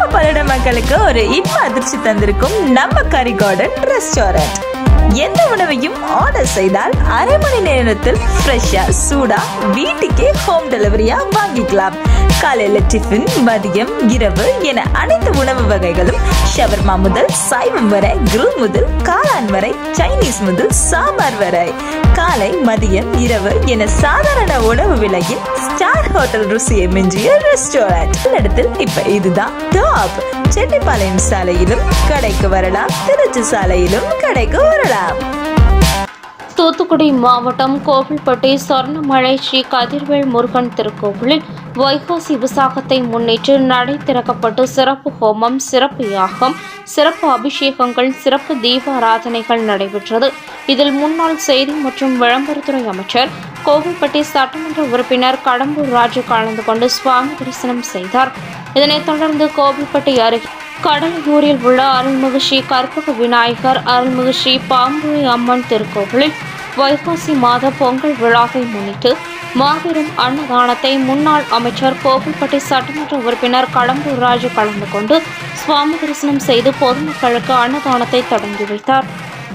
நம்ம பல்லட மக்களுக்கு ஒரு இன்ப அதிர்ச்சி தந்திருக்கும் நம்ம கரி கார்டன் ரெஸ்டாரண்ட் எந்த உணவையும் ஆர்டர் செய்தால் அரை மணி நேரத்தில் ஃப்ரெஷ்ஷா சூடா வீட்டுக்கே ஹோம் டெலிவரியா வாங்கிக்கலாம் காலையில டிஃபன் மதியம் இரவு என அனைத்து உணவு வகைகளும் ஷவர்மா முதல் சைவம் வரை grill முதல் காளான் வரை சைனீஸ் முதல் சாம்பார் வரை காலை மதியம் இரவு என சாதாரண உணவு விலையில் ஸ்டார் ஹோட்டல் ருசியை மிஞ்சிய ரெஸ்டாரண்ட் இடத்தில் இப்ப இதுதான் டாப் செட்டிப்பாளையம் சாலையிலும் கடைக்கு வரலாம் திருச்சி சாலையிலும் கடைக்கு வரலாம் தூத்துக்குடி மாவட்டம் கோவில்பட்டி சொர்ணமலை ஸ்ரீ கதிர்வேல் முருகன் திருக்கோவிலில் வைகாசி விசாகத்தை முன்னிட்டு நடை திறக்கப்பட்டு சிறப்பு ஹோமம் சிறப்பு யாகம் சிறப்பு அபிஷேகங்கள் சிறப்பு தீபாராதனைகள் நடைபெற்றது இதில் முன்னாள் செய்தி மற்றும் விளம்பரத்துறை அமைச்சர் கோவில்பட்டி சட்டமன்ற உறுப்பினர் கடம்பூர் ராஜு கலந்து கொண்டு சுவாமி தரிசனம் செய்தார் இதனைத் தொடர்ந்து கோவில்பட்டி அருகே கடலூரில் உள்ள அருள்மிகு ஸ்ரீ கற்பக விநாயகர் அருள்மிகு ஸ்ரீ பாம்புரை அம்மன் திருக்கோவிலில் வைகாசி மாத பொங்கல் விழாவை முன்னிட்டு மாபெரும் அன்னதானத்தை முன்னாள் அமைச்சர் கோவில்பட்டி சட்டமன்ற உறுப்பினர் கடம்பூர் ராஜு கலந்து கொண்டு சுவாமி தரிசனம் செய்து பொதுமக்களுக்கு அன்னதானத்தை தொடங்கி வைத்தார்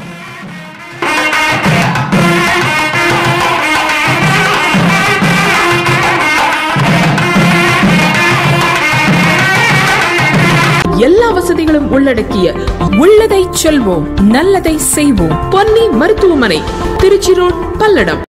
எல்லா வசதிகளும் உள்ளடக்கிய உள்ளதை செல்வோம் நல்லதை செய்வோம் பொன்னி மருத்துவமனை திருச்சி ரோட் பல்லடம்